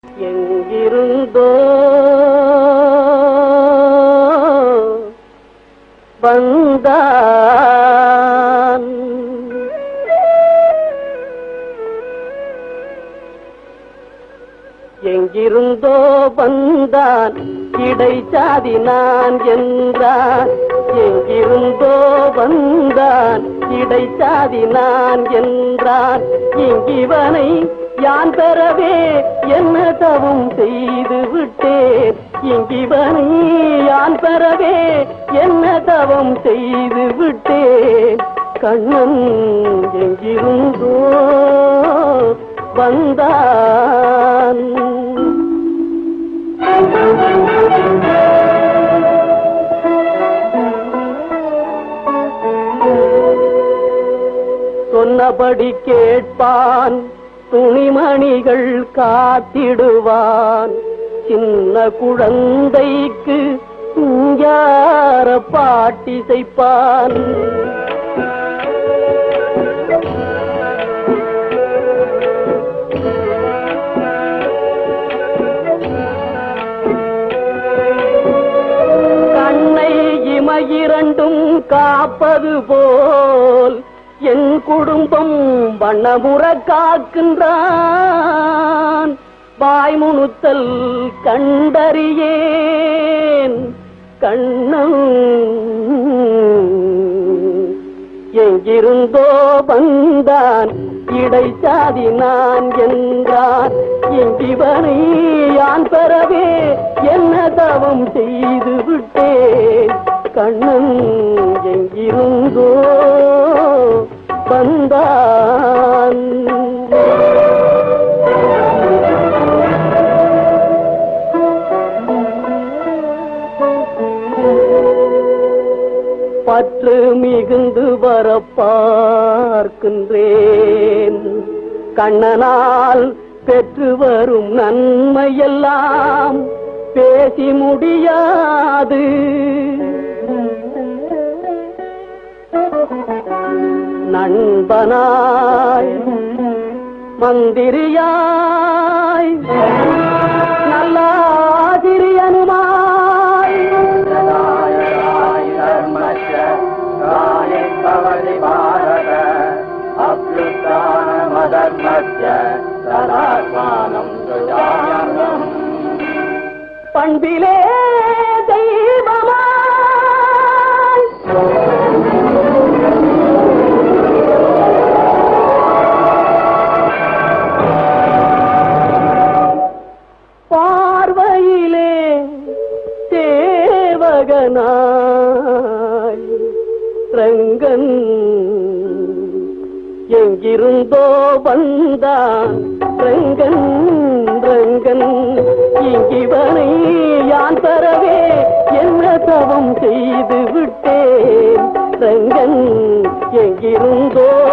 எங்கிருந்தோ வந்தான் எங்கிருந்தோ வந்தான் இடைச்சாதி நான் என்றான் எங்கிருந்தோ வந்தான் இடைச்சாதி நான் என்றான் இங்கிவனை யான் பெறவே என்ன தவம் செய்து விட்டேன் இங்கிவனை யான் பெறவே என்ன தவம் செய்து விட்டேன் கண்ணன் எங்கிருந்தோ வந்தான் சொன்னபடி கேட்பான் துணிமணிகள் காத்திடுவான் சின்ன குழந்தைக்கு யார பாட்டி செய்ப்பான் கண்ணை இமையிரண்டும் காப்பது போல் என் குடும்பம் வண்ணமுற காக்கின்றான் வாய்முணுத்தல் கண்டறியேன் கண்ணம் எங்கிருந்தோ வந்தான் இடைச்சாதி நான் என்றான் எங்கிவனை யான் பெறவே என்ன தவம் செய்து விட்டேன் கண்ணன் எங்கிருந்தோ வந்தான் பற்று மிகுந்து வர பார்க்கின்றேன் கண்ணனால் பெற்று வரும் நன்மையெல்லாம் பேசி முடியாது நண்பனாய் மந்திரியாய் நல்லாதிரியனுமாய் பண்பிலே தெய்வமாய் பார்வையிலே தேவகனாய் ரங்கன் எங்கிருந்தோ வந்தான் ரங்கன் ரங்கன் இங்கிவனை யான் தரவே என்ன தவம் செய்து விட்டேன் ரங்கன் எங்கிருந்தோ